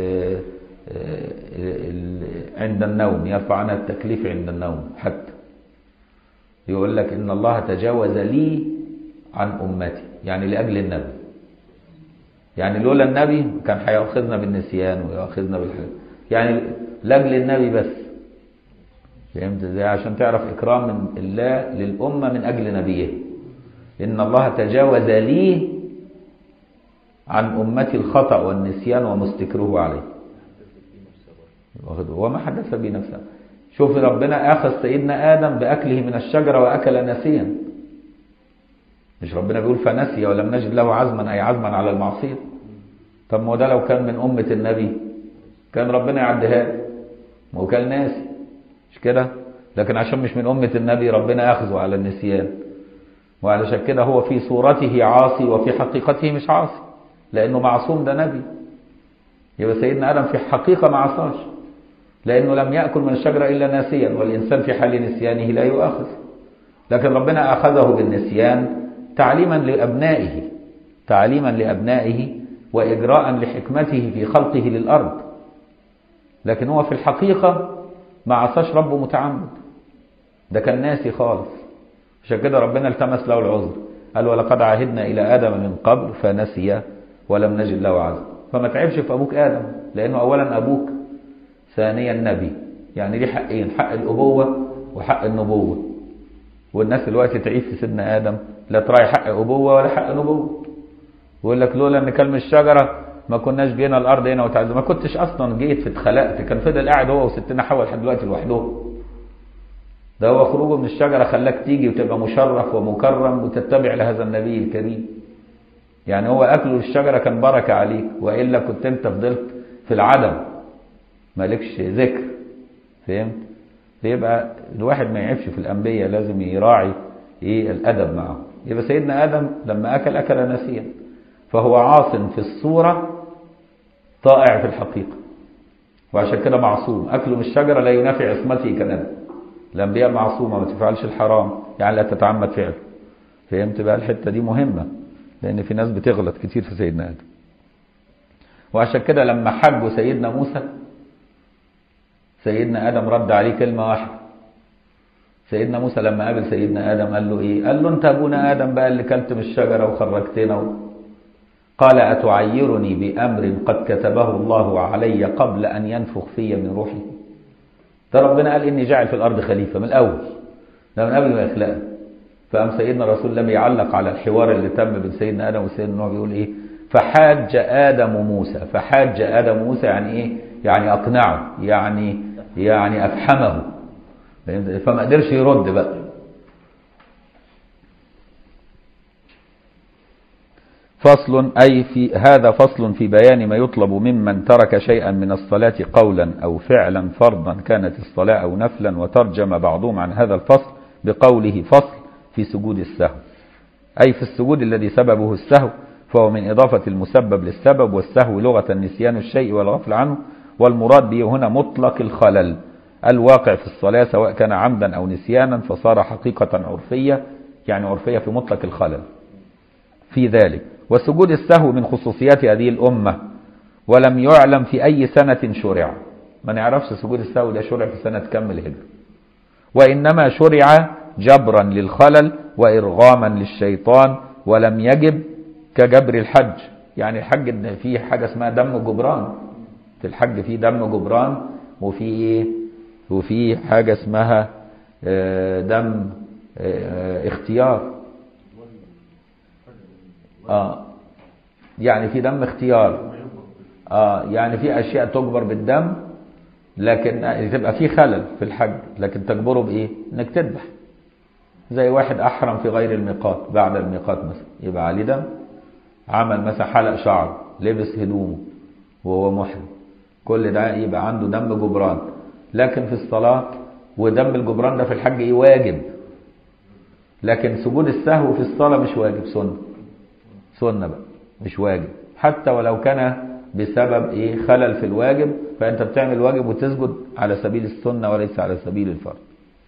ال عند النوم يرفع عنها التكليف عند النوم حتى يقول لك إن الله تجاوز لي عن أمتي يعني لأجل النبي يعني لولا النبي كان هيأخذنا بالنسيان ويأخذنا بالحاجات يعني لاجل النبي بس فهمت ازاي عشان تعرف اكرام من الله للامه من اجل نبيه ان الله تجاوز لي عن امتي الخطا والنسيان وما استكره عليه وما حدث به نفسه شوف ربنا اخذ سيدنا ادم باكله من الشجره واكل نسيا مش ربنا بيقول فنسي ولم نجد له عزما أي عزما على المعصية طب ما هو ده لو كان من أمة النبي كان ربنا يعديها ما هو كان ناسي مش كده لكن عشان مش من أمة النبي ربنا ياخذه على النسيان وعلشان كده هو في صورته عاصي وفي حقيقته مش عاصي لأنه معصوم ده نبي يبقى سيدنا آدم في حقيقة ما عصاش لأنه لم يأكل من الشجرة إلا ناسيا والإنسان في حال نسيانه لا يؤاخذ لكن ربنا أخذه بالنسيان تعليما لأبنائه تعليما لأبنائه وإجراء لحكمته في خلقه للأرض لكن هو في الحقيقة ما عصاش ربه متعمد ده كان ناسي خالص عشان كده ربنا التمس له العذر قال ولقد عهدنا إلى آدم من قبل فنسي ولم نجد له عزم فما تعبش في أبوك آدم لأنه أولا أبوك ثانيا نبي يعني ليه حقين حق الأبوة وحق النبوة والناس دلوقتي تعيب في سيدنا آدم لا تراعي حق أبوة ولا حق نبوة ويقول لك لولا ان كلم الشجره ما كناش جينا الارض هنا وتعز ما كنتش اصلا جيت في اتخلقت كان فضل قاعد هو وستنا حواء لحد دلوقتي لوحدهم ده هو خروجه من الشجره خلاك تيجي وتبقى مشرف ومكرم وتتبع لهذا النبي الكريم يعني هو اكله الشجره كان بركه عليك والا كنت انت فضلت في العدم مالكش ذكر فهمت فيبقى الواحد ما يعيبش في الانبياء لازم يراعي ايه الادب معه يبقى سيدنا ادم لما اكل اكل نسيا فهو عاص في الصورة طائع في الحقيقة وعشان كده معصوم أكله من الشجرة لا ينافي عصمته كنبي الأنبياء معصومة ما تفعلش الحرام يعني لا تتعمد فعله فهمت بقى الحتة دي مهمة لأن في ناس بتغلط كتير في سيدنا آدم وعشان كده لما حجوا سيدنا موسى سيدنا آدم رد عليه كلمة واحدة سيدنا موسى لما قابل سيدنا آدم قال له إيه قال له أنت أبونا آدم بقى اللي كلت من الشجرة وخرجتنا و... قال أتعيرني بأمر قد كتبه الله علي قبل أن ينفخ في من روحي ده ربنا قال إني جاعل في الأرض خليفة من الأول ده من قبل ما يخلقها فقام سيدنا الرسول لم يعلق على الحوار اللي تم بين سيدنا آدم وسيدنا نوح بيقول إيه فحاج آدم موسى فحاج آدم موسى يعني إيه يعني أقنعه يعني يعني أفحمه فما قدرش يرد بقى فصل أي في هذا فصل في بيان ما يطلب ممن ترك شيئا من الصلاة قولا أو فعلا فرضا كانت الصلاة أو نفلا وترجم بعضهم عن هذا الفصل بقوله فصل في سجود السهو أي في السجود الذي سببه السهو فهو من إضافة المسبب للسبب والسهو لغة نسيان الشيء والغفل عنه والمراد به هنا مطلق الخلل الواقع في الصلاة سواء كان عمدا أو نسيانا فصار حقيقة عرفية يعني عرفية في مطلق الخلل في ذلك وسجود السهو من خصوصيات هذه الأمة ولم يعلم في أي سنة شرع ما نعرفش سجود السهو ده شرع في سنة كم الهجرة وإنما شرع جبرا للخلل وإرغاما للشيطان ولم يجب كجبر الحج يعني الحج فيه حاجة اسمها دم جبران في الحج فيه دم جبران وفي ايه وفي حاجة اسمها دم اختيار اه يعني في دم اختيار اه يعني في اشياء تجبر بالدم لكن تبقى في خلل في الحج لكن تجبره بايه انك تذبح زي واحد احرم في غير الميقات بعد الميقات مثلا يبقى عليه دم عمل مثلا حلق شعر لبس هدومه وهو محرم كل ده يبقى عنده دم جبران لكن في الصلاة ودم الجبران ده في الحج ايه واجب لكن سجود السهو في الصلاة مش واجب سنة سنة بقى مش واجب حتى ولو كان بسبب ايه خلل في الواجب فانت بتعمل واجب وتسجد على سبيل السنة وليس على سبيل الفرض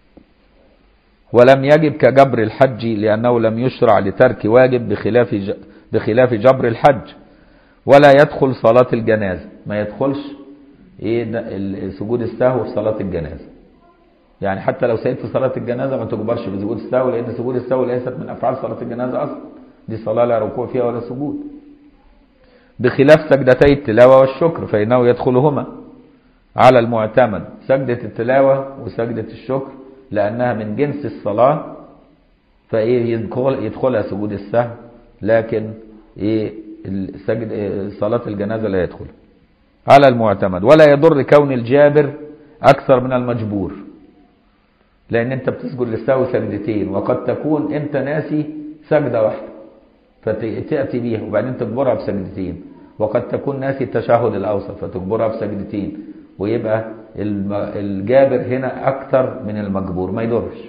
ولم يجب كجبر الحج لأنه لم يشرع لترك واجب بخلاف ج... بخلاف جبر الحج ولا يدخل صلاة الجنازة ما يدخلش ايه سجود السهو في صلاة الجنازة يعني حتى لو سيد في صلاة الجنازة ما تجبرش بسجود السهو لأن سجود السهو ليست من أفعال صلاة الجنازة أصلا دي صلاة لا ركوع فيها ولا سجود بخلاف سجدتي التلاوة والشكر فإنه يدخلهما على المعتمد سجدة التلاوة وسجدة الشكر لأنها من جنس الصلاة فإيه يدخل يدخلها سجود السهو لكن إيه سجد صلاة الجنازة لا يدخل على المعتمد ولا يضر كون الجابر أكثر من المجبور لأن أنت بتسجد للسهو سجدتين وقد تكون أنت ناسي سجدة واحدة فتأتي بيها وبعدين تجبرها بسجدتين وقد تكون ناسي التشهد الأوسط فتجبرها بسجدتين ويبقى الجابر هنا أكثر من المجبور ما يضرش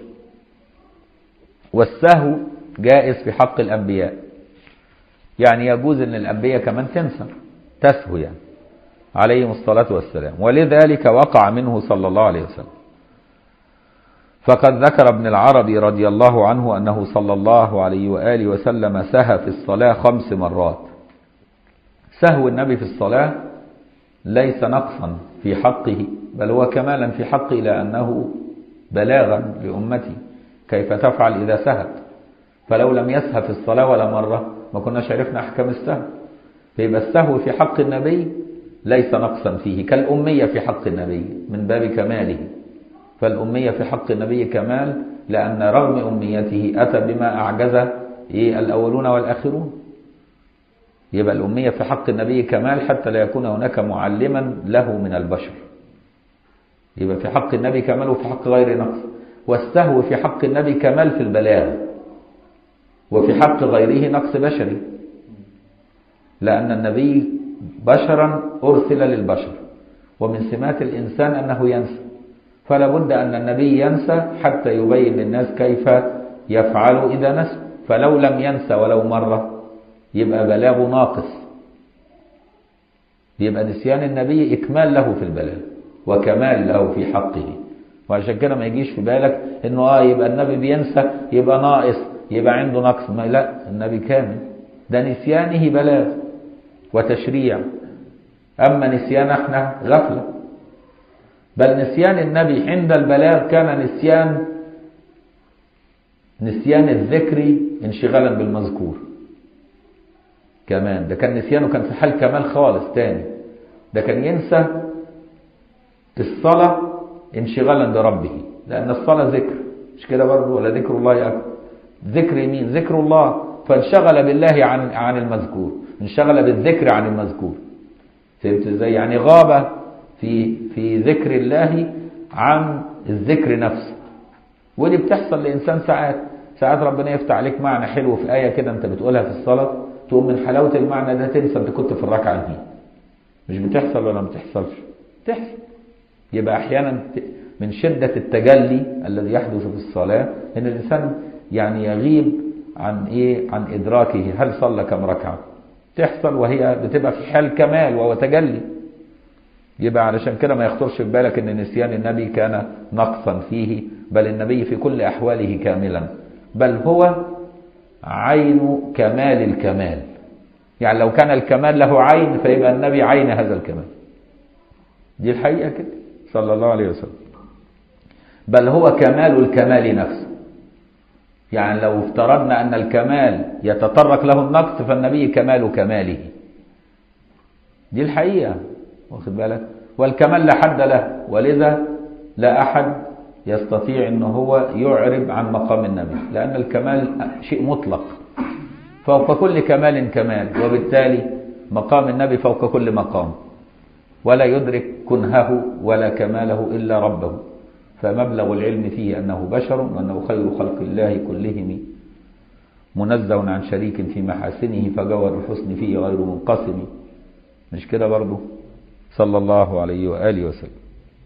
والسهو جائز في حق الأنبياء يعني يجوز أن الأنبياء كمان تنسى تسهو يعني عليهم الصلاة والسلام ولذلك وقع منه صلى الله عليه وسلم فقد ذكر ابن العربي رضي الله عنه أنه صلى الله عليه وآله وسلم سهى في الصلاة خمس مرات سهو النبي في الصلاة ليس نقصا في حقه بل هو كمالا في حقه لأنه بلاغا لأمتي كيف تفعل إذا سهت فلو لم يسهى في الصلاة ولا مرة ما كناش عرفنا أحكام السهو فيبقى السهو في حق النبي ليس نقصا فيه كالأمية في حق النبي من باب كماله فالأمية في حق النبي كمال لأن رغم أميته أتى بما أعجز إيه الأولون والآخرون يبقى الأمية في حق النبي كمال حتى لا يكون هناك معلما له من البشر يبقى في حق النبي كمال وفي حق غير نقص والسهو في حق النبي كمال في البلاغ وفي حق غيره نقص بشري لأن النبي بشرا أرسل للبشر ومن سمات الإنسان أنه ينسى فلا بد أن النبي ينسى حتى يبين للناس كيف يفعل إذا نسى فلو لم ينسى ولو مرة يبقى بلاغه ناقص يبقى نسيان النبي إكمال له في البلاغ وكمال له في حقه وعشان كده ما يجيش في بالك انه اه يبقى النبي بينسى يبقى ناقص يبقى عنده نقص ما لا النبي كامل ده نسيانه بلاغ وتشريع اما نسيان احنا غفله بل نسيان النبي عند البلاغ كان نسيان نسيان الذكر انشغالا بالمذكور كمان ده كان نسيانه كان في حال كمال خالص تاني ده كان ينسى الصلاة انشغالا بربه لأن الصلاة ذكر مش كده برضه ولا ذكر الله أكبر ذكر مين ذكر الله فانشغل بالله عن عن المذكور انشغل بالذكر عن المذكور فهمت ازاي يعني غاب في في ذكر الله عن الذكر نفسه ودي بتحصل لإنسان ساعات ساعات ربنا يفتح عليك معنى حلو في آية كده أنت بتقولها في الصلاة تقوم من حلاوة المعنى ده تنسى أنت كنت في الركعة دي مش بتحصل ولا ما بتحصلش تحصل يبقى أحيانا من شدة التجلي الذي يحدث في الصلاة إن الإنسان يعني يغيب عن إيه عن إدراكه هل صلى كم ركعة تحصل وهي بتبقى في حال كمال وهو تجلي يبقى علشان كده ما يخطرش في بالك ان نسيان النبي كان نقصا فيه بل النبي في كل احواله كاملا بل هو عين كمال الكمال يعني لو كان الكمال له عين فيبقى النبي عين هذا الكمال دي الحقيقه كده صلى الله عليه وسلم بل هو كمال الكمال نفسه يعني لو افترضنا ان الكمال يتطرق له النقص فالنبي كمال كماله دي الحقيقه واخد بالك والكمال لا حد له ولذا لا أحد يستطيع أن هو يعرب عن مقام النبي لأن الكمال شيء مطلق فوق كل كمال كمال وبالتالي مقام النبي فوق كل مقام ولا يدرك كنهه ولا كماله إلا ربه فمبلغ العلم فيه أنه بشر وأنه خير خلق الله كلهم منزه عن شريك في محاسنه فجور الحسن فيه غير منقسم مش كده برضه صلى الله عليه وآله وسلم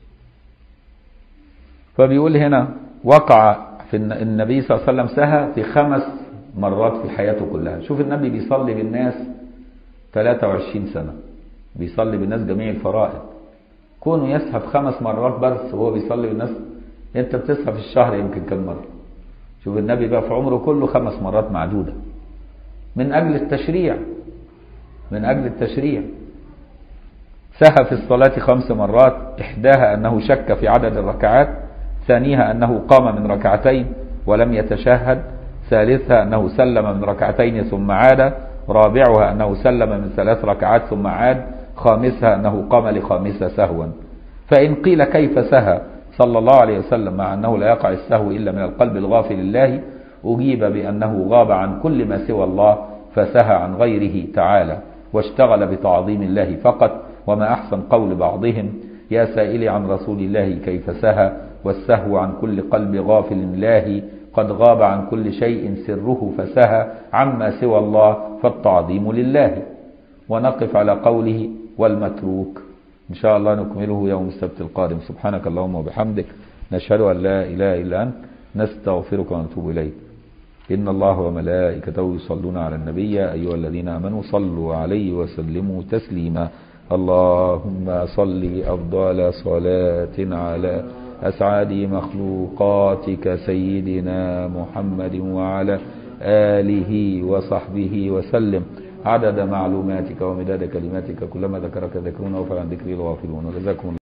فبيقول هنا وقع في النبي صلى الله عليه وسلم سهى في خمس مرات في حياته كلها شوف النبي بيصلي بالناس 23 سنة بيصلي بالناس جميع الفرائض كونه يسهى في خمس مرات بس وهو بيصلي بالناس انت بتسهى في الشهر يمكن كم مرة شوف النبي بقى في عمره كله خمس مرات معدودة من أجل التشريع من أجل التشريع سهى في الصلاة خمس مرات إحداها أنه شك في عدد الركعات ثانيها أنه قام من ركعتين ولم يتشهد ثالثها أنه سلم من ركعتين ثم عاد رابعها أنه سلم من ثلاث ركعات ثم عاد خامسها أنه قام لخامسة سهوا فإن قيل كيف سهى صلى الله عليه وسلم مع أنه لا يقع السهو إلا من القلب الغافل لله أجيب بأنه غاب عن كل ما سوى الله فسهى عن غيره تعالى واشتغل بتعظيم الله فقط وما أحسن قول بعضهم يا سائلي عن رسول الله كيف سهى والسهو عن كل قلب غافل الله قد غاب عن كل شيء سره فسهى عما سوى الله فالتعظيم لله ونقف على قوله والمتروك إن شاء الله نكمله يوم السبت القادم سبحانك اللهم وبحمدك نشهد أن لا إله إلا أنت نستغفرك ونتوب إليك إن الله وملائكته يصلون على النبي يا أيها الذين آمنوا صلوا عليه وسلموا تسليما اللهم صل أفضل صلاة على أسعد مخلوقاتك سيدنا محمد وعلى آله وصحبه وسلم عدد معلوماتك ومداد كلماتك كلما ذكرك ذكرون وفعل عن ذكري الغافلون وجزاكم